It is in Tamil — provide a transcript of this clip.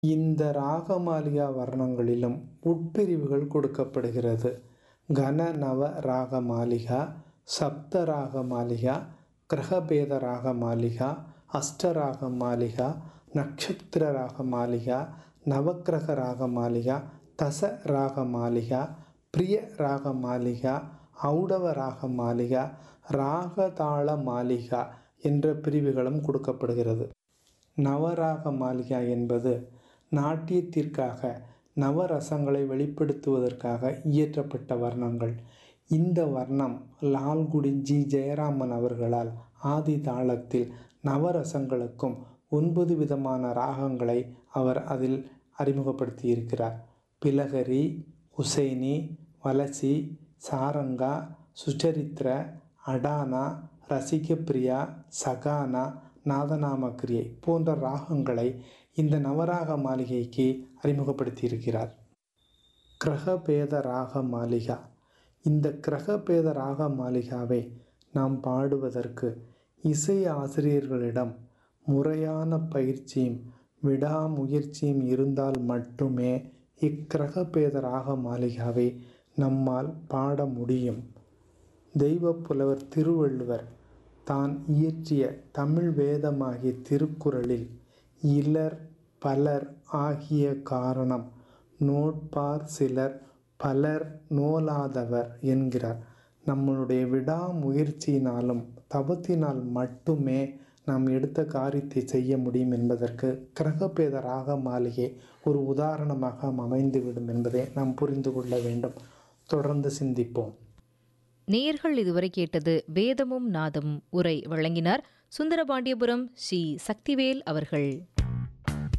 இந்த ராகமாலிகா வர்ணங்களிலும் உட்பிரிவுகள் கொடுக்கப்படுகிறது கன நவ ராகமாலிகா சப்த ராகமாலிகா கிரகபேத ராகமாலிகா அஷ்டராகமாலிகா நட்சத்திர ராகமாலிகா நவக்கிரக ராகமாலிகா தச ராகமாலிகா பிரிய ராகமாலிகா ஔடவ ராகமாலிகா ராகதாள மாலிகா என்ற பிரிவுகளும் கொடுக்கப்படுகிறது நவராக மாளிகா என்பது நாட்டியத்திற்காக நவரசங்களை வெளிப்படுத்துவதற்காக இயற்றப்பட்ட வர்ணங்கள் இந்த வர்ணம் லால்குடி ஜி ஜெயராமன் அவர்களால் ஆதி தாளத்தில் நவரசங்களுக்கும் ஒன்பது விதமான ராகங்களை அவர் அதில் அறிமுகப்படுத்தியிருக்கிறார் பிலகரி உசைனி வலசி சாரங்கா சுச்சரித்திர அடானா ரசிகப்பிரியா சகானா நாதநாமக்கிரியை போன்ற ராகங்களை இந்த நவராக மாளிகைக்கு அறிமுகப்படுத்தியிருக்கிறார் கிரகபேத ராக மாளிகா இந்த கிரகபேத ராக மாளிகாவை நாம் பாடுவதற்கு இசை ஆசிரியர்களிடம் முறையான பயிற்சியும் விடாமுயற்சியும் இருந்தால் மட்டுமே இக்கிரகபேத ராக மாளிகாவை நம்மால் பாட முடியும் தெய்வப் புலவர் திருவள்ளுவர் தான் இயற்றிய தமிழ் வேதமாகிய திருக்குறளில் இலர் பலர் ஆகிய காரணம் நோட்பார் சிலர் பலர் நோலாதவர் என்கிறார் நம்மளுடைய விடாமுயற்சியினாலும் தவத்தினால் மட்டுமே நாம் எடுத்த காரியத்தை செய்ய முடியும் என்பதற்கு கிரகபேத ராக மாளிகை ஒரு உதாரணமாக அமைந்துவிடும் என்பதை நாம் புரிந்து கொள்ள வேண்டும் தொடர்ந்து சிந்திப்போம் நேயர்கள் இதுவரை கேட்டது வேதமும் நாதமும் உரை வழங்கினார் சுந்தரபாண்டியபுரம் ஸ்ரீ சக்திவேல் அவர்கள்